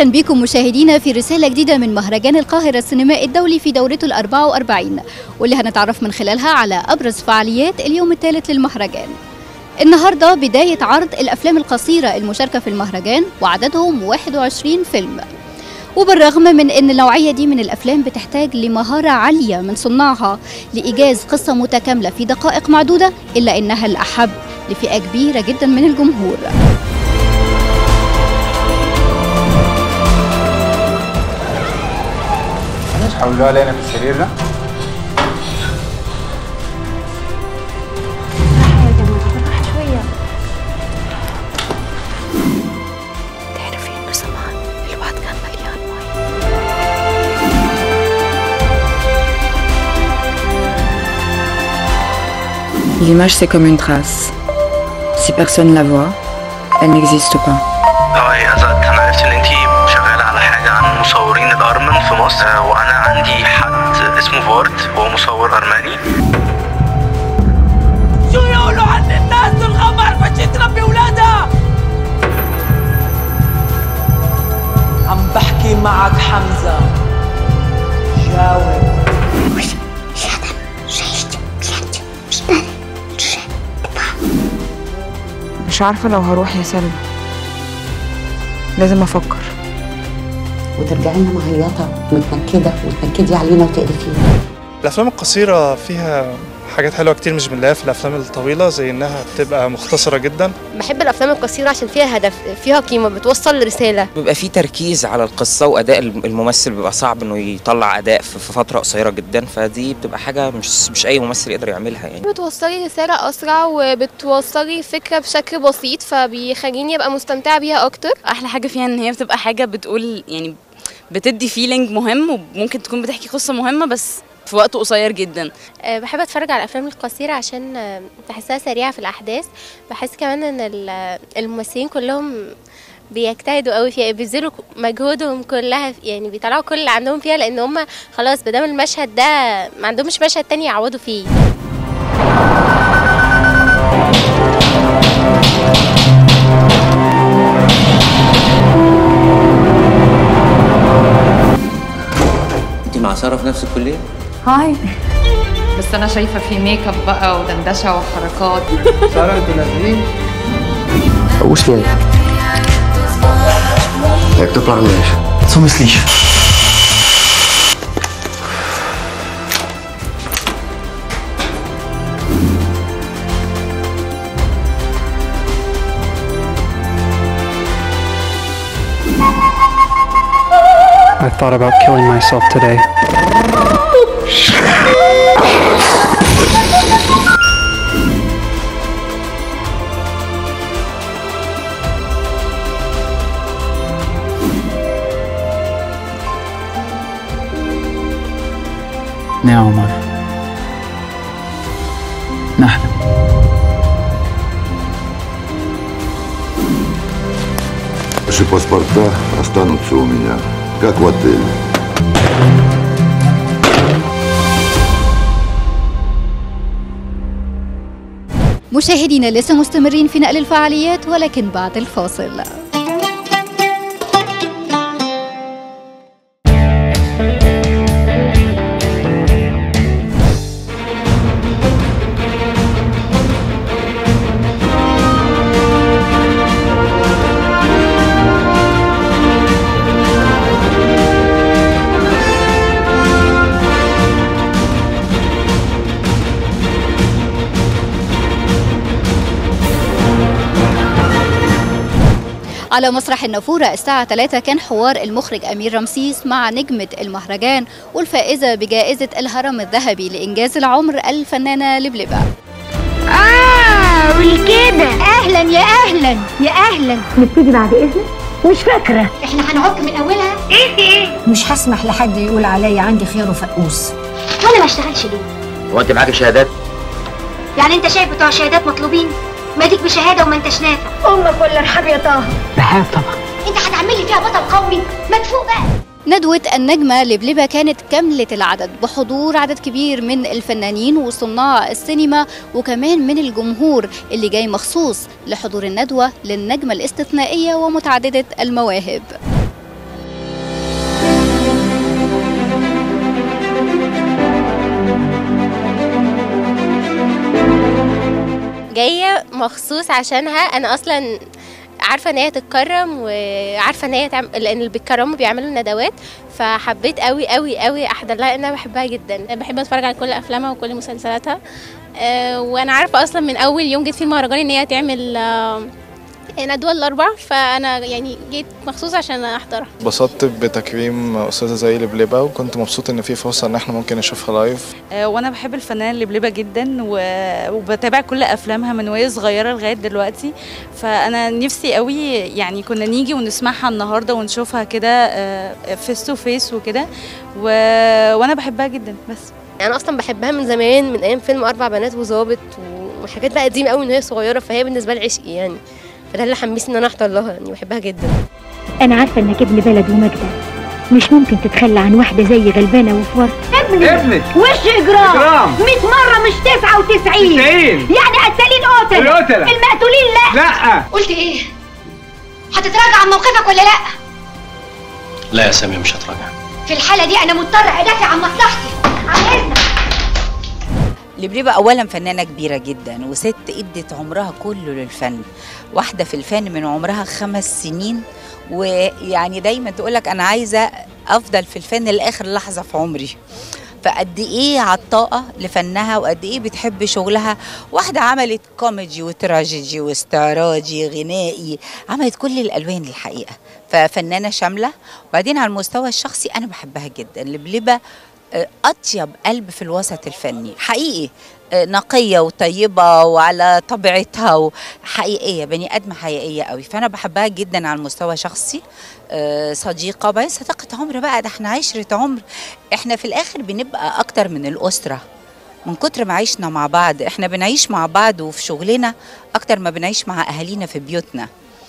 أهلا بكم مشاهدينا في رسالة جديدة من مهرجان القاهرة السينمائي الدولي في دورته ال 44 واللي هنتعرف من خلالها على أبرز فعاليات اليوم الثالث للمهرجان. النهارده بداية عرض الأفلام القصيرة المشاركة في المهرجان وعددهم 21 فيلم. وبالرغم من ان النوعيه دي من الافلام بتحتاج لمهاره عاليه من صناعها لايجاز قصه متكامله في دقائق معدوده الا انها الاحب لفئه كبيره جدا من الجمهور مش حولوها لنا في السرير ده تعرفي انه زمان الوقت كان مليان مي L'image, c'est comme une trace. Si personne la voit, elle n'existe pas. هاي أزاد أنا عرفت إن أنتي شغالة على حاجة عن مصورين الأرمن في مصر آه، وأنا عندي حد اسمه فورت هو مصور أرمني شو يقولوا عن الناس دول ما عرفتش تربي ولادها عم بحكي معك حمزة جاوب مش عارفة لو هروح يا سلمى لازم أفكر وترجعي لنا معيطه متنكده وتنكدي علينا وتقرفينا الافلام القصيره فيها حاجات حلوه كتير مش بنلاقيها في الافلام الطويله زي انها بتبقى مختصره جدا بحب الافلام القصيره عشان فيها هدف فيها قيمه بتوصل رساله بيبقى في تركيز على القصة وأداء الممثل بيبقى صعب إنه يطلع أداء في في فترة قصيرة جدا فدي بتبقى حاجة مش مش أي ممثل يقدر يعملها يعني بتوصلي رساله اسرع وبتوصلي فكره بشكل بسيط فبيخليني ابقى مستمتعه بيها اكتر احلى حاجه فيها ان هي بتبقى حاجه بتقول يعني بتدي فيلينج مهم وممكن تكون بتحكي قصه مهمه بس في وقت قصير جدا أه، بحب اتفرج على الافلام القصيره عشان أه، بحسها سريعه في الاحداث بحس كمان ان ال- الممثلين كلهم بيجتهدوا قوي فيها بيبذلوا مجهودهم كلها في- يعني بيطلعوا كل اللي عندهم فيها لان هم خلاص بدام المشهد ده ما عندهمش مشهد تاني يعوضوا فيه أنتي مع سارة في نفس الكلية؟ هاي بس انا شايفه في ميك اب بقى ودندشه وحركات ساره انتوا نازلين Wo ist der? Jak to plánuješ? Co myslíš? I thought about killing myself today. يا عمر نحلم Ваши паспорта останутся у меня, как в отеле. مشاهدينا لسه مستمرين في نقل الفعاليات ولكن بعد الفاصل على مسرح النافورة الساعة 3 كان حوار المخرج أمير رمسيس مع نجمة المهرجان والفائزة بجائزة الهرم الذهبي لإنجاز العمر الفنانة لبلبة اه والكده اهلا يا اهلا يا اهلا نبتدي بعد اذنك مش فاكره احنا هنعك من اولها ايه ايه مش هسمح لحد يقول عليا عندي خير وفقوس وانا ما اشتغلش ليه هو أنت معاك شهادات؟ يعني انت شايف بتوع شهادات مطلوبين ما ديك بشهاده وما انتش نافع امك ولا ارحب يا طه بحاول طبعا انت هتعمل لي فيها بطل قومي ما تفوق بقى ندوة النجمة لبلبة كانت كاملة العدد بحضور عدد كبير من الفنانين وصناع السينما وكمان من الجمهور اللي جاي مخصوص لحضور الندوة للنجمة الاستثنائية ومتعددة المواهب جايه مخصوص عشانها انا اصلا عارفه ان هي تتكرم وعارفه ان هي تعمل لان اللي بيتكرموا بيعملوا ندوات فحبيت قوي قوي قوي احضر لها لان انا بحبها جدا بحب اتفرج على كل افلامها وكل مسلسلاتها آه، وانا عارفه اصلا من اول يوم جيت في المهرجان ان هي تعمل آه، ندوة الأربع فأنا يعني جيت مخصوص عشان أحضرها اتبسطت بتكريم استاذه زي لبلبه وكنت مبسوط ان في فرصه ان احنا ممكن نشوفها لايف آه، وانا بحب الفنانه لبلبه جدا و- وبتابع كل افلامها من وهي صغيره لغايه دلوقتي فانا نفسي قوي يعني كنا نيجي ونسمعها النهارده ونشوفها كده فيس تو فيس وكده و... وانا بحبها جدا بس انا اصلا بحبها من زمان من ايام فيلم اربع بنات وظابط وحاجات بقى قديمه قوي ان هي صغيره فهي بالنسبه لي عشقي يعني فده اللي حمسني ان انا احضر لها يعني بحبها جدا انا عارفه انك ابن بلد ومجدة مش ممكن تتخلى عن واحده زي غلبانه وفور ابني ابنك. وش اجرام إجرام. 100 مره مش 99 90. يعني قتالين قتله القتلة. المقتولين لا لا قلت ايه هتتراجع عن موقفك ولا لا لا يا سامي مش هتراجع في الحاله دي انا مضطر ادافع عن مصلحتي عن اذنك لبلبة أولا فنانة كبيرة جدا وست ادت عمرها كله للفن واحدة في الفن من عمرها خمس سنين ويعني دايما تقولك أنا عايزة أفضل في الفن لآخر لحظة في عمري فقد ايه عطاءة لفنها وقد ايه بتحب شغلها واحدة عملت كوميدي وتراجيدي واستعراضي غنائي عملت كل الألوان الحقيقة ففنانة شاملة وبعدين على المستوى الشخصي أنا بحبها جدا لبلبة آه، أطيب قلب في الوسط الفني حقيقي آه، نقية وطيبة وعلى طبيعتها وحقيقية بني آدمة حقيقية قوي فأنا بحبها جدا على المستوى شخصي آه، صديقة وبعدين صداقة عمر بقى ده احنا عشرة عمر احنا في الآخر بنبقى أكتر من الأسرة من كتر ما عشنا مع بعض احنا بنعيش مع بعض وفي شغلنا أكتر ما بنعيش مع أهالينا في بيوتنا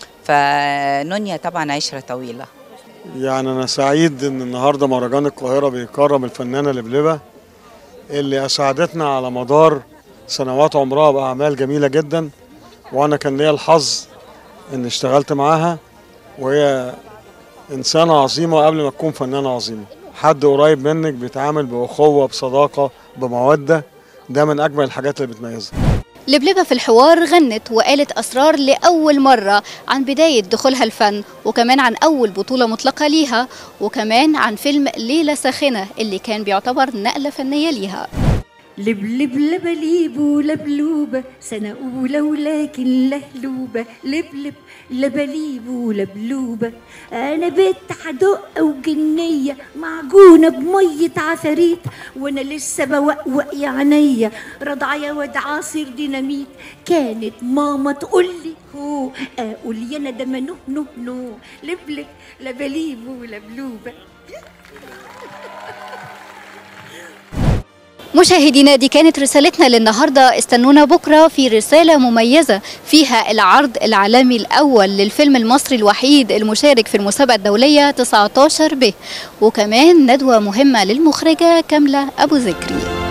فنونيا طبعا عشرة طويلة يعني أنا سعيد إن النهاردة مهرجان القاهرة بيكرم الفنانة لبلبة اللي أسعدتنا على مدار سنوات عمرها بأعمال جميلة جدا وأنا كان ليا الحظ إن اشتغلت معاها وهي إنسانة عظيمة قبل ما تكون فنانة عظيمة حد قريب منك بيتعامل بأخوة بصداقة بمودة ده من أجمل الحاجات اللي بتميزها لبلبة في الحوار غنت وقالت أسرار لأول مرة عن بداية دخولها الفن وكمان عن أول بطولة مطلقة ليها وكمان عن فيلم ليلة ساخنة اللي كان بيعتبر نقلة فنية ليها لبلب لبليب ولبلوبة سنة أولى ولكن لهلوبة لبلب لبليب ولبلوبة أنا بنت حدقة وجنية معجونة بمية عفاريت وأنا لسه بوقوق يا عينيا رضع يا واد عاصر ديناميت كانت ماما تقول لي هو أقول يا أنا ده منو نو نو لبلب لبليب ولبلوبة مشاهدينا دي كانت رسالتنا للنهاردة استنونا بكرة في رسالة مميزة فيها العرض العالمي الأول للفيلم المصري الوحيد المشارك في المسابقة الدولية 19 ب وكمان ندوة مهمة للمخرجة كاملة أبو ذكري